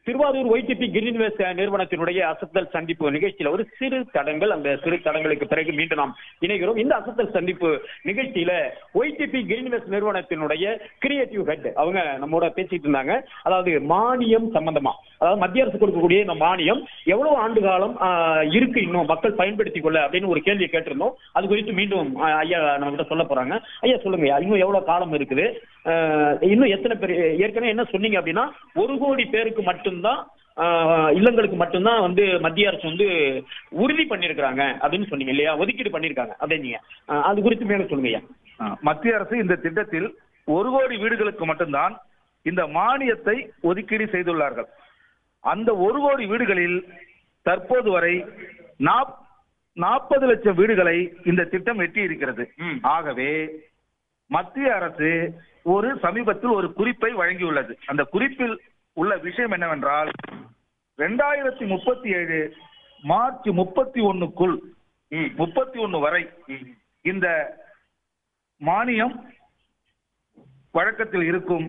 Thiruvarur YDP greenways நிறுவனத்தினுடைய அசத்தல் சந்திப்பு நிகழ்ச்சியில ஒரு சிறு தடங்கள் அந்த சிறு தடங்களுக்கு பிறகு மீண்டும் நாம் இணைகிறோம் இந்த அசத்தல் சந்திப்பு நிகழ்ச்சியில ஒய்டிபி கிரீன்வேஸ் நிறுவனத்தினுடைய கிரியேட்டிவ் ஹெட் அவங்க நம்மோட பேசிட்டு இருந்தாங்க அதாவது மானியம் சம்பந்தமா அதாவது மத்திய அரசு கொடுக்கக்கூடிய இந்த மானியம் எவ்வளவு ஆண்டு காலம் ஆஹ், இருக்கு இன்னும் மக்கள் பயன்படுத்திக் கொள்ள அப்படின்னு ஒரு கேள்வியை கேட்டிருந்தோம் அது குறித்து மீண்டும் ஆஹ், ஐயா நம்ம கிட்ட சொல்ல போறாங்க ஐயா சொல்லுங்க ஐயா, இன்னும் எவ்வளவு காலம் இருக்குது ஆஹ், இன்னும் எத்தனை பேர் ஏற்கனவே என்ன சொன்னீங்க அப்படின்னா ஒரு கோடி பேருக்கு மட்டும்தான் ஆஹ், இல்லங்களுக்கு மட்டும்தான் வந்து மத்திய அரசு வந்து உறுதி பண்ணியிருக்கிறாங்க அப்படின்னு சொன்னீங்க இல்லையா ஒதுக்கீடு பண்ணியிருக்காங்க அப்படின்னீங்க ஆஹ், அது குறித்து மேலும் சொல்லுங்க ஐயா ஆ, மத்திய அரசு இந்த திட்டத்தில் ஒரு கோடி வீடுகளுக்கு மட்டும்தான் இந்த மானியத்தை ஒதுக்கீடு செய்துள்ளார்கள் அந்த ஒரு கோடி வீடுகளில் தற்போது வரை நாற்பது லட்சம் வீடுகளை இந்த திட்டம் எட்டி இருக்கிறது ம். ஆகவே மத்திய அரசு ஒரு சமீபத்தில் ஒரு குறிப்பை வழங்கியுள்ளது அந்த குறிப்பில் உள்ள விஷயம் என்னவென்றால் ரெண்டாயிரத்தி முப்பத்தி ஏழு மார்ச் முப்பத்தி ஒண்ணுக்குள் ம். முப்பத்தி ஒண்ணு வரை இந்த மானியம் வழக்கத்தில் இருக்கும்